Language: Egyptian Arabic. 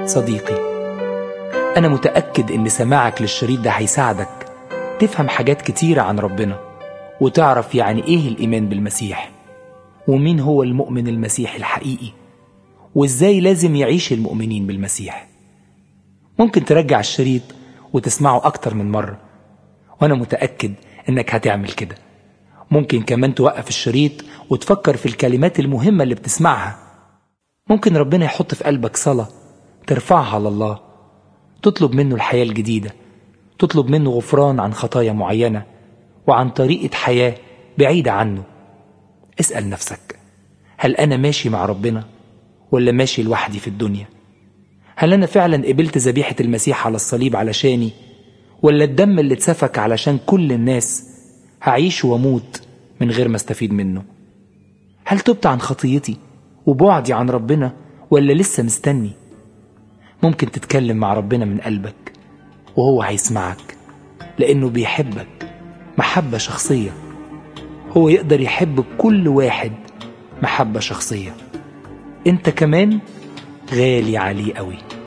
صديقي أنا متأكد إن سماعك للشريط ده هيساعدك تفهم حاجات كتيرة عن ربنا وتعرف يعني إيه الإيمان بالمسيح ومين هو المؤمن المسيحي الحقيقي وإزاي لازم يعيش المؤمنين بالمسيح ممكن ترجع الشريط وتسمعه أكتر من مرة وأنا متأكد إنك هتعمل كده ممكن كمان توقف الشريط وتفكر في الكلمات المهمة اللي بتسمعها ممكن ربنا يحط في قلبك صلاة ترفعها على الله تطلب منه الحياة الجديدة تطلب منه غفران عن خطايا معينة وعن طريقة حياة بعيدة عنه اسأل نفسك هل أنا ماشي مع ربنا ولا ماشي لوحدي في الدنيا هل أنا فعلا قبلت ذبيحة المسيح على الصليب علشاني ولا الدم اللي اتسفك علشان كل الناس هعيش واموت من غير ما استفيد منه هل تبت عن خطيتي وبعدي عن ربنا ولا لسه مستني ممكن تتكلم مع ربنا من قلبك وهو هيسمعك لأنه بيحبك محبة شخصية هو يقدر يحب كل واحد محبة شخصية انت كمان غالي عليه قوي